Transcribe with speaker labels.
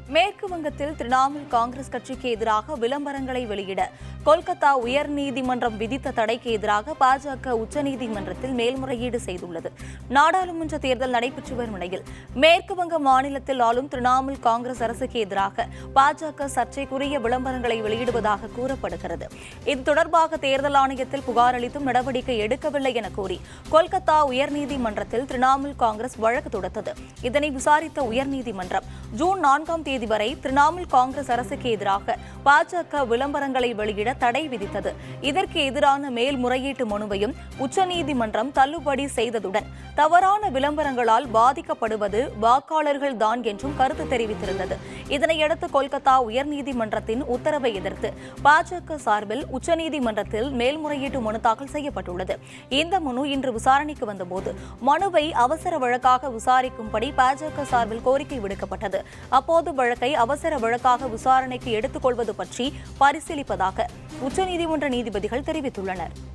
Speaker 1: மேற்கு வங்கத்தில் திரிணாமுல் காங்கிரஸ் கட்சிக்கு எதிராக விளம்பரங்களை வெளியிட கொல்கத்தா உயர்நீதிமன்றம் விதித்த தடைக்கு எதிராக பாஜக உச்சநீதிமன்றத்தில் மேல்முறையீடு செய்துள்ளது நாடாளுமன்ற தேர்தல் நடைபெற்று வரும் நிலையில் மேற்கு வங்க மாநிலத்தில் ஆளும் திரிணாமுல் காங்கிரஸ் அரசுக்கு எதிராக பாஜக சர்ச்சைக்குரிய விளம்பரங்களை வெளியிடுவதாக கூறப்படுகிறது இது தொடர்பாக தேர்தல் ஆணையத்தில் புகார் அளித்தும் நடவடிக்கை எடுக்கவில்லை என கூறி கொல்கத்தா உயர்நீதிமன்றத்தில் திரிணாமுல் காங்கிரஸ் வழக்கு தொடுத்தது இதனை விசாரித்த உயர்நீதிமன்றம் ஜூன் நான்காம் தேதி வரை திரிணாமுல் காங்கிரஸ் அரசுக்கு எதிராக பாஜக விளம்பரங்களை வெளியிட தடை விதித்தது இதற்கு எதிரான மேல்முறையீட்டு மனுவையும் உச்சநீதிமன்றம் தள்ளுபடி செய்ததுடன் தவறான விளம்பரங்களால் பாதிக்கப்படுவது வாக்காளர்கள் தான் என்றும் கருத்து தெரிவித்திருந்தது இதனையடுத்து கொல்கத்தா உயர்நீதிமன்றத்தின் உத்தரவை எதிர்த்து பாஜக சார்பில் உச்சநீதிமன்றத்தில் மேல்முறையீட்டு மனு தாக்கல் செய்யப்பட்டுள்ளது இந்த மனு இன்று விசாரணைக்கு வந்தபோது மனுவை அவசர வழக்காக விசாரிக்கும்படி பாஜக சார்பில் கோரிக்கை விடுக்கப்பட்டது அப்போது வழக்கை அவசர வழக்காக விசாரணைக்கு எடுத்துக் கொள்வது பற்றி பரிசீலிப்பதாக உச்சநீதிமன்ற நீதிபதிகள் தெரிவித்துள்ளனர்